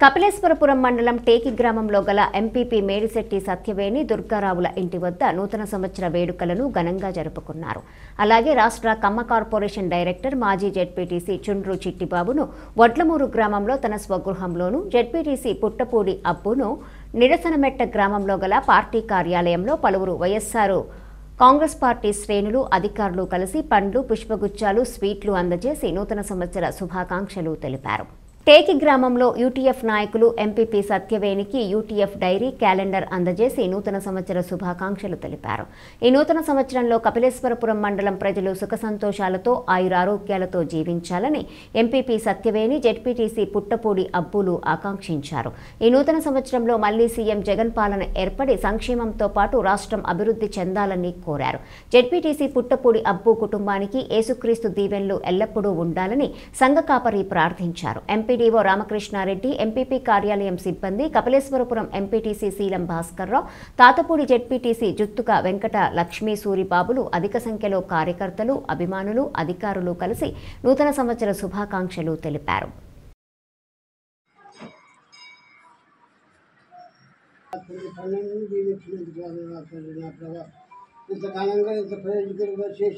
కపిలేశ్వరపురం మండలం టేకి గ్రామంలో గల ఎంపీపీ మేడిశెట్టి సత్యవేణి దుర్గారావుల ఇంటి వద్ద నూతన సంవత్సర వేడుకలను ఘనంగా జరుపుకున్నారు అలాగే రాష్ట్ర కమ్మ కార్పొరేషన్ డైరెక్టర్ మాజీ జెడ్పీటీసీ చుండ్రు చిట్టిబాబును వడ్లమూరు గ్రామంలో తన స్వగృహంలోను జెడ్పీటీసీ పుట్టపూడి అబ్బును నిరసనమెట్ట గ్రామంలో గల పార్టీ కార్యాలయంలో పలువురు వైఎస్సార్ కాంగ్రెస్ పార్టీ శ్రేణులు అధికారులు కలిసి పండ్లు పుష్పగుచ్చాలు స్వీట్లు అందజేసి నూతన సంవత్సర శుభాకాంక్షలు తెలిపారు టేకి గ్రామంలో యూటీఎఫ్ నాయకులు ఎంపీపీ సత్యవేణికి యూటీఎఫ్ డైరీ క్యాలెండర్ అందజేసి నూతన సంవత్సర శుభాకాంక్షలు తెలిపారు ఈ నూతన సంవత్సరంలో కపిలేశ్వరపురం మండలం ప్రజలు సుఖ సంతోషాలతో ఆయురారోగ్యాలతో జీవించాలని ఎంపీపీ సత్యవేణి జెడ్పీటీసీ పుట్టపూడి అబ్బులు ఆకాంక్షించారు ఈ నూతన సంవత్సరంలో మళ్లీ సీఎం జగన్ పాలన ఏర్పడి సంక్షేమంతో పాటు రాష్ట్రం అభివృద్ధి చెందాలని కోరారు జెడ్పీటీసీ పుట్టపూడి అబ్బు కుటుంబానికి యేసుక్రీస్తు దీవెనలు ఎల్లప్పుడూ ఉండాలని సంఘ కాపరి ప్రార్థించారు ఎంపీడీఓ రామకృష్ణారెడ్డి ఎంపీపీ కార్యాలయం సిబ్బంది కపిలేశ్వరపురం ఎంపీటీసీ శీలం భాస్కర్రావు తాతపూడి జెడ్పీటీసీ జుత్తుక వెంకట లక్ష్మీ సూరిబాబులు అధిక సంఖ్యలో కార్యకర్తలు అభిమానులు అధికారులు కలిసి నూతన సంవత్సర శుభాకాంక్షలు తెలిపారు కొన్ని పనులను దీవించినందుకు గాను నా తండ్రి నా ప్రభా ఇంత ఘనంగా ఇంత ప్రయోజకులుగా చేసి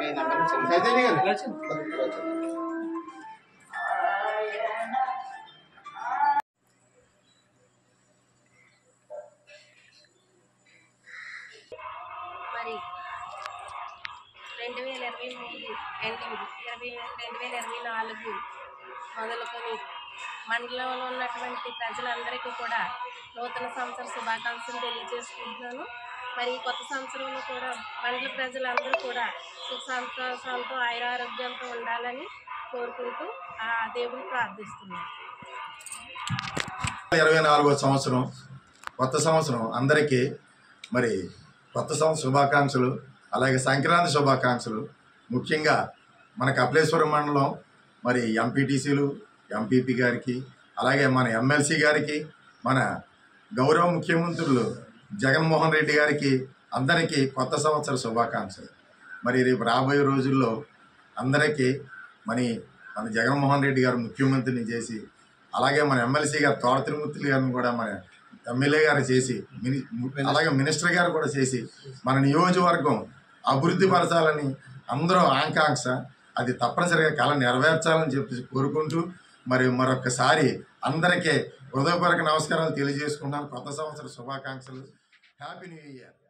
మరి రెండు వేల ఇరవై మూడు ఎండింగ్ ఇరవై రెండు వేల ఇరవై నాలుగు మొదలుకొని మండలంలో ఉన్నటువంటి ప్రజలందరికీ కూడా నూతన సంవత్సర శుభాకాంక్షలు తెలియజేసుకుంటున్నాను మరి ఈ కొత్త సంవత్సరంలో కూడా మండల ప్రజలందరూ కూడా సుఖ సంతోషాలతో ఆయురారోగ్యంతో ఉండాలని కోరుకుంటూ ఆ దేవుని ప్రార్థిస్తున్నాను ఇరవై నాలుగో సంవత్సరం కొత్త సంవత్సరం అందరికీ మరి కొత్త సంవత్సర శుభాకాంక్షలు అలాగే సంక్రాంతి శుభాకాంక్షలు ముఖ్యంగా మన కపిలేశ్వరం మండలం మరి ఎంపీటీసీలు ఎంపీపీ గారికి అలాగే మన ఎమ్మెల్సీ గారికి మన గౌరవ ముఖ్యమంత్రులు జగన్మోహన్ రెడ్డి గారికి అందరికీ కొత్త సంవత్సర శుభాకాంక్షలు మరి రేపు రాబోయే రోజుల్లో అందరికీ మరి మన జగన్మోహన్ రెడ్డి గారు ముఖ్యమంత్రిని చేసి అలాగే మన ఎమ్మెల్సీ గారు తోట తిరుమూర్తులు గారిని కూడా మన ఎమ్మెల్యే గారు చేసి మిని అలాగే మినిస్టర్ గారు కూడా చేసి మన నియోజకవర్గం అభివృద్ధి పరచాలని అందరూ ఆకాంక్ష అది తప్పనిసరిగా కళ నెరవేర్చాలని చెప్పి కోరుకుంటూ మరి మరొకసారి అందరికీ హృదయపూర్వక నమస్కారాలు తెలియజేసుకుంటాను కొత్త సంవత్సర శుభాకాంక్షలు హ్యాపీ న్యూ ఇయర్